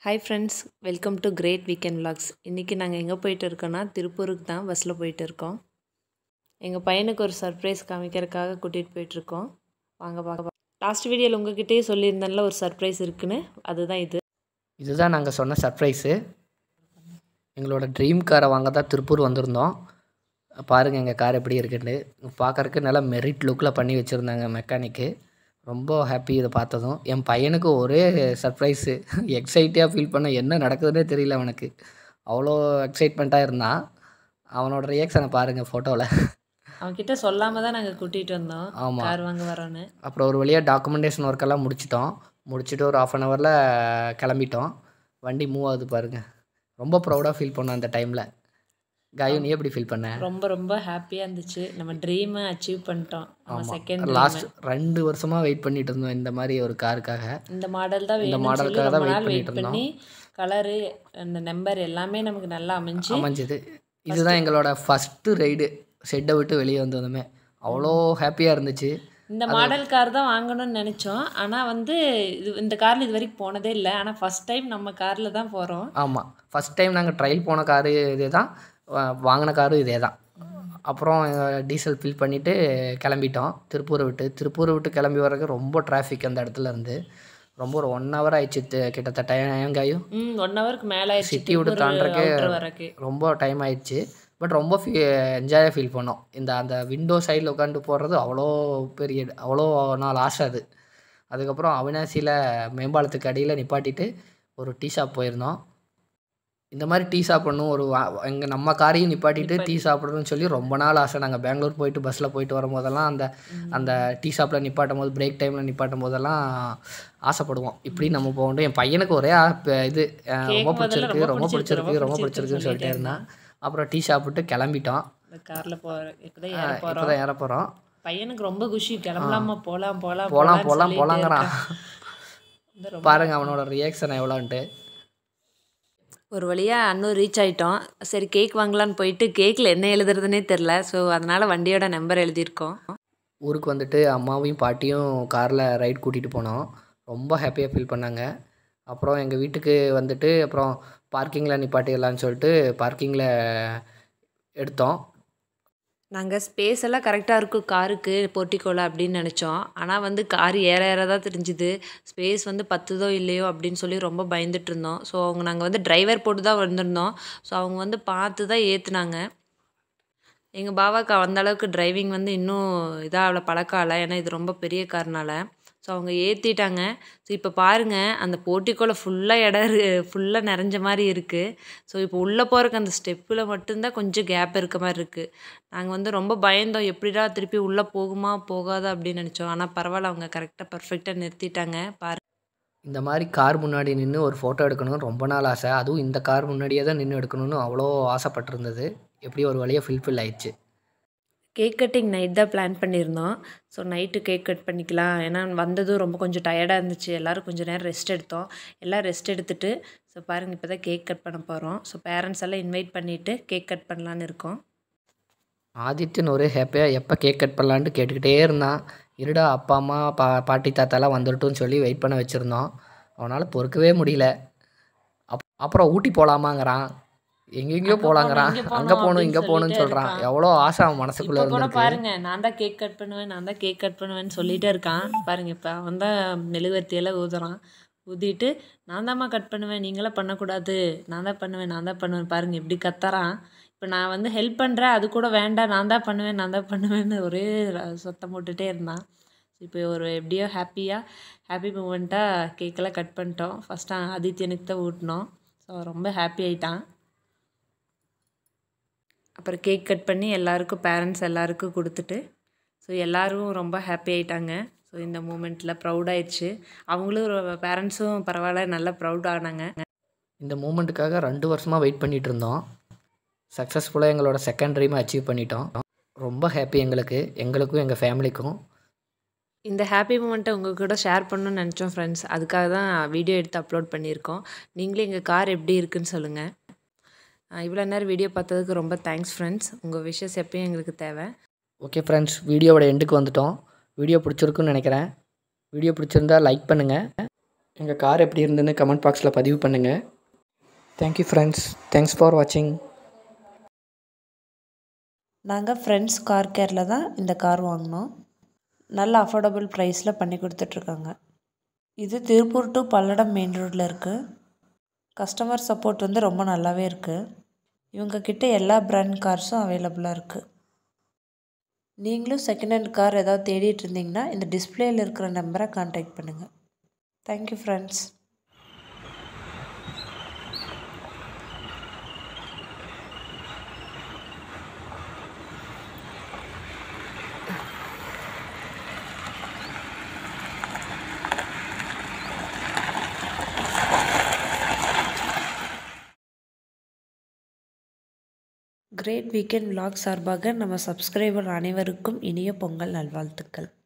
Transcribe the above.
Hi friends welcome to great weekend vlogs இன்றைக்கி நாங்கள் எங்கே போயிட்டு இருக்கோன்னா திருப்பூருக்கு தான் பஸ்ஸில் போயிட்டு இருக்கோம் எங்கள் பையனுக்கு ஒரு சர்ப்ரைஸ் காமிக்கிறதுக்காக கூட்டிகிட்டு போயிட்டுருக்கோம் வாங்க பார்க்க லாஸ்ட் வீடியோவில் உங்ககிட்டயே சொல்லியிருந்தேன்ல ஒரு சர்ப்ரைஸ் இருக்குன்னு அதுதான் இது இதுதான் நாங்கள் சொன்ன சர்ப்ரைஸு எங்களோட ட்ரீம் காரை வாங்க தான் திருப்பூர் வந்திருந்தோம் பாருங்கள் எங்கள் கார் எப்படி இருக்குன்னு பார்க்கறக்கு நல்லா மெரிட் லுக்கில் பண்ணி வச்சுருந்தாங்க மெக்கானிக்கு ரொம்ப ஹாப்பி இதை பார்த்ததும் என் பையனுக்கு ஒரே சர்ப்ரைஸு எக்ஸைட்டியாக ஃபீல் பண்ண என்ன நடக்குதுன்னே தெரியல அவனுக்கு அவ்வளோ எக்ஸைட்மெண்ட்டாக இருந்தான் அவனோட ரியாக்ஷனை பாருங்கள் ஃபோட்டோவில் அவன்கிட்ட சொல்லாமல் தான் நாங்கள் கூட்டிகிட்டு வந்தோம் ஆமாம் கார் வாங்க வரோன்னு அப்புறம் ஒரு வழியாக டாக்குமெண்டேஷன் ஒர்க்கெல்லாம் முடிச்சிட்டோம் முடிச்சுட்டு ஒரு ஆஃப் அன் ஹவரில் கிளம்பிட்டோம் வண்டி மூவ் ஆகுது பாருங்கள் ரொம்ப ப்ரௌடாக ஃபீல் பண்ணோம் அந்த டைமில் காயு நீ எப்படி ஃபீல் பண்ண ரொம்ப ரொம்ப ஹாப்பியாக இருந்துச்சு நம்ம ட்ரீமை அச்சீவ் பண்ணிட்டோம் நம்ம செகண்ட் லாஸ்ட் ரெண்டு வருஷமாக வெயிட் பண்ணிட்டு இருந்தோம் இந்த மாதிரி ஒரு காருக்காக இந்த மாடல் தான் இந்த வேணும்னு சொல்லி மாடலுக்காக ரொம்ப தான் நாள் வெயிட் வெயிட் பண்ணிட்டு பண்ணி கலரு அந்த நம்பர் எல்லாமே நமக்கு நல்லா அமைஞ்சு அமைஞ்சது இதுதான் எங்களோட ஃபஸ்ட்டு ரைடு ஷெட்டை விட்டு வெளியே வந்ததுமே அவ்வளோ ஹாப்பியாக இருந்துச்சு இந்த மாடல் கார் தான் வாங்கணும்னு நினச்சோம் ஆனால் வந்து இது இந்த காரில் இது வரைக்கும் போனதே இல்லை ஆனால் ஃபஸ்ட் டைம் நம்ம காரில் தான் போகிறோம் ஆமாம் ஃபஸ்ட் டைம் நாங்கள் ட்ரையல் போன காரு இதே தான் வா- வாங்கின காரும் இதே தான் அப்புறம் டீசல் ஃபில் பண்ணிவிட்டு கிளம்பிட்டோம் திருப்பூரை விட்டு திருப்பூரை விட்டு கிளம்பி வர்றதுக்கு ரொம்ப டிராஃபிக் அந்த இடத்துல இருந்து ரொம்ப ஒரு ஒன் ஹவர் ஆயிடுச்சு தி- கிட்டத்தட்ட ஏங்காயும் ம் ஒன் ஹவருக்கு மேலே ஆயிடுச்சு சிட்டி விட்டு திருப்பூர் தாண்டறக்கே outer வரக்கு ரொம்ப டைம் ஆயிடுச்சு பட் ரொம்ப ஃபீ என்ஜாயாக ஃபீல் பண்ணோம் இந்த அந்த விண்டோ சைடில் உட்காந்து போடுறது அவ்வளோ பெரிய அவ்வளோ நாள் ஆசை அது அதுக்கப்புறம் அவினாசியில் மேம்பாலத்துக்கு அடியில் நிப்பாட்டிட்டு ஒரு டீ ஷாப் போயிருந்தோம் இந்த மாதிரி டீ சாப்பிடணும் ஒரு எங்கள் நம்ம காரையும் நிப்பாட்டிட்டு டீ சாப்பிடணும்னு சொல்லி ரொம்ப நாள் ஆசை நாங்கள் பெங்களூர் போயிட்டு பஸ்ஸில் போயிட்டு வரும்போதெல்லாம் அந்த அந்த டீ ஷாப்பில் நிப்பாட்டும் போது பிரேக் டைமில் நிப்பாட்டும் போதெல்லாம் ஆசைப்படுவோம் இப்படி நம்ம போக வேண்டும் என் பையனுக்கு ஒரே ஆ- ப- இது அஹ், ரொம்ப கேட்கும் போதெல்லாம் பிடிச்சிருக்கு ரொம்ப ரொம்ப பிடிச்சிருக்கு ரொம்ப பிடிச்சிருக்குன்னு பிடிச்சிருக்குன்னு சொல்லிட்டே சொல்லிட்டே இருந்தான் அப்புறம் டீ சாப்பிட்டு கிளம்பிட்டோம் இந்த காரில் போகிற இப்போ தான் ஏற போகிறோம் இப்போ தான் ஏற போகிறோம் பையனுக்கு ரொம்ப குஷி கிளம்பலாமா போகலாம் போகலாம் போகலாம் போகலாம் போகலாங்கிறான் இந்த ரொம்ப பாருங்க அவனோட ரியாக்ஷன் எவ்வளோன்ட்டு ஒரு வழியாக அன்னும் ரீச் ஆயிட்டோம் சரி கேக் வாங்கலான்னு போயிட்டு கேக்கில் என்ன எழுதுறதுனே தெரில ஸோ அதனால் வண்டியோட நம்பர் எழுதியிருக்கோம் ஊருக்கு வந்துட்டு அம்மாவையும் பாட்டியும் காரில் ரைட் கூட்டிகிட்டு போனோம் ரொம்ப ஹாப்பியாக ஃபீல் பண்ணாங்க அப்புறம் எங்கள் வீட்டுக்கு வந்துட்டு அப்புறம் பார்க்கிங்கில் நிப்பாட்டிடலான்னு சொல்லிட்டு பார்க்கிங்கில் எடுத்தோம் நாங்கள் ஸ்பேஸ் எல்லாம் கரெக்டாக இருக்கும் காருக்கு போர்ட்டிக்கோல அப்படின்னு நினச்சோம் ஆனால் வந்து கார் ஏற ஏற தான் தெரிஞ்சுது ஸ்பேஸ் வந்து பத்துதோ இல்லையோ அப்படின்னு சொல்லி ரொம்ப பயந்துட்டு இருந்தோம் ஸோ அவங்க நாங்கள் வந்து டிரைவர் போட்டு தான் வந்திருந்தோம் ஸோ அவங்க வந்து பார்த்து தான் ஏற்றுனாங்க எங்கள் பாபாக்கு அந்த அளவுக்கு டிரைவிங் வந்து இன்னும் இதாக அவ்வளோ பழக்கம் இல்லை ஏன்னா இது ரொம்ப பெரிய கார்னால ஸோ அவங்க ஏற்றிட்டாங்க ஸோ இப்போ பாருங்கள் அந்த போர்ட்டிக்கோல ஃபுல்லாக இடம் ஃபுல்லாக நிறைஞ்ச மாதிரி இருக்குது ஸோ இப்போ உள்ளே போகிறக்கு அந்த ஸ்டெப்பில் மட்டும்தான் கொஞ்சம் கேப் இருக்க மாதிரி இருக்குது நாங்கள் வந்து ரொம்ப பயந்தோம் எப்படிடா திருப்பி உள்ளே போகுமா போகாதா அப்படின்னு நினச்சோம் ஆனால் பரவாயில்ல அவங்க கரெக்டாக பர்ஃபெக்டாக நிறுத்திட்டாங்க பாரு இந்த மாதிரி கார் முன்னாடி நின்று ஒரு ஃபோட்டோ எடுக்கணும்னு ரொம்ப நாள் ஆசை அதுவும் இந்த கார் முன்னாடியே தான் நின்று எடுக்கணும்னு அவ்வளோ ஆசைப்பட்டிருந்தது எப்படி ஒரு வழியாக ஃபில்ஃபில் ஆயிடுச்சு கேக் கட்டிங் நைட் தான் பிளான் பண்ணியிருந்தோம் ஸோ நைட்டு கேக் கட் பண்ணிக்கலாம் ஏன்னா வந்ததும் ரொம்ப கொஞ்சம் டயர்டாக இருந்துச்சு எல்லோரும் கொஞ்சம் நேரம் ரெஸ்ட் எடுத்தோம் எல்லாம் ரெஸ்ட் எடுத்துட்டு ஸோ பாருங்கள் இப்போ தான் கேக் கட் பண்ண போகிறோம் ஸோ பேரண்ட்ஸ் எல்லாம் இன்வைட் பண்ணிவிட்டு கேக் கட் பண்ணலான்னு இருக்கோம் ஆதித்யன் ஒரே ஹாப்பியாக எப்போ கேக் கட் பண்ணலான்ட்டு கேட்டுக்கிட்டே இருந்தான் இருடா அப்பா அம்மா பா பாட்டி தாத்தாலாம் வந்துடட்டும்னு சொல்லி வெயிட் பண்ண வச்சுருந்தோம் அவனால் பொறுக்கவே முடியல அப் அப்புறம் ஊட்டி போகலாமாங்கிறான் எங்கெங்கேயோ அங்க போகலாங்கிறான் போகணும், இங்க அங்கே போகணும் போகணும் இங்கே அப்படின்னு போகணும்னு சொல்லிட்டே சொல்கிறான் இருக்கான். எவ்வளோ ஆசை அவன் மனசுக்குள்ளே இப்போ கூட இருந்திருக்கு பாருங்க நான் தான் கேக் கட் பண்ணுவேன் நான் தான் கேக் கட் பண்ணுவேன்னு சொல்லிட்டே இருக்கான் பாருங்க இப்போ அவன் தான் மெழுகுவர்த்தியெல்லாம் ஊதுறான் ஊதிட்டு நான் தாம்மா கட் பண்ணுவேன் நீங்களாம் பண்ணக்கூடாது நான் தான் பண்ணுவேன் நான் தான் பண்ணுவேன் பாருங்க எப்படி கத்துறான் இப்போ நான் வந்து ஹெல்ப் பண்ணுறேன் அது கூட வேண்டாம் நான் தான் பண்ணுவேன் நான் தான் பண்ணுவேன்னு ஒரே ர- சத்தம் போட்டுட்டே இருந்தான் இப்போ ஒரு எப்படியோ ஹாப்பியாக ஹாப்பி மூமெண்ட்டாக கேக்கெல்லாம் கட் பண்ணிட்டோம் ஃபஸ்ட்டு ஆதித்யனுக்கு தான் ஊட்டினோம் ஸோ ரொம்ப ஹாப்பி ஆயிட்டான் அப்புறம் கேக் கட் பண்ணி எல்லாருக்கும் பேரண்ட்ஸ் எல்லாருக்கும் கொடுத்துட்டு ஸோ எல்லாரும் ரொம்ப ஹாப்பி ஆயிட்டாங்க ஸோ இந்த மூமெண்ட்டில் ப்ரௌட் ஆயிடுச்சு அவங்களும் பேரண்ட்ஸும் பரவாயில்ல நல்லா ப்ரௌட் ஆனாங்க இந்த மூமெண்ட்டுக்காக ரெண்டு வருஷமாக வெயிட் பண்ணிகிட்டு இருந்தோம் சக்ஸஸ்ஃபுல்லாக எங்களோட செகண்ட் ட்ரீமை அச்சீவ் பண்ணிட்டோம் ரொம்ப ஹாப்பி எங்களுக்கு எங்களுக்கும் எங்கள் ஃபேமிலிக்கும் இந்த ஹாப்பி மூமெண்ட்டை உங்கள் கூட ஷேர் பண்ணணும்னு நினச்சோம் ஃப்ரெண்ட்ஸ் அதுக்காக தான் வீடியோ எடுத்து அப்லோட் பண்ணியிருக்கோம் நீங்களே எங்கள் கார் எப்படி இருக்குன்னு சொல்லுங்கள் இவ்வளோ நேரம் வீடியோ பார்த்ததுக்கு ரொம்ப தேங்க்ஸ் ஃப்ரெண்ட்ஸ் உங்கள் விஷஸ் எப்பயும் எங்களுக்கு தேவை ஓகே ஃப்ரெண்ட்ஸ் வீடியோவோட எண்டுக்கு வந்துட்டோம் வீடியோ பிடிச்சிருக்குன்னு நினைக்கிறேன் வீடியோ பிடிச்சிருந்தா லைக் பண்ணுங்கள் எங்கள் கார் எப்படி இருந்துன்னு கமெண்ட் பாக்ஸில் பதிவு பண்ணுங்கள் தேங்க்யூ ஃப்ரெண்ட்ஸ் தேங்க்ஸ் ஃபார் வாட்சிங் நாங்கள் ஃப்ரெண்ட்ஸ் கார் கேரில் தான் இந்த கார் வாங்கினோம் நல்ல அஃபோர்டபுள் ப்ரைஸில் பண்ணி கொடுத்துட்ருக்காங்க இது திருப்பூர் டு பல்லடம் மெயின் ரோட்டில் இருக்குது கஸ்டமர் சப்போர்ட் வந்து ரொம்ப நல்லாவே இருக்குது இவங்கக்கிட்ட எல்லா பிராண்ட் கார்ஸும் அவைலபிளாக இருக்குது நீங்களும் செகண்ட் ஹேண்ட் கார் ஏதாவது தேடிட்டு இருந்தீங்கன்னா இந்த டிஸ்பிளேயில் இருக்கிற நம்பரை காண்டாக்ட் பண்ணுங்கள் thank you friends great weekend vlog சார்பாக நம்ம சப்ஸ்கிரைபர் அனைவருக்கும் இனிய பொங்கல் நல்வாழ்த்துக்கள்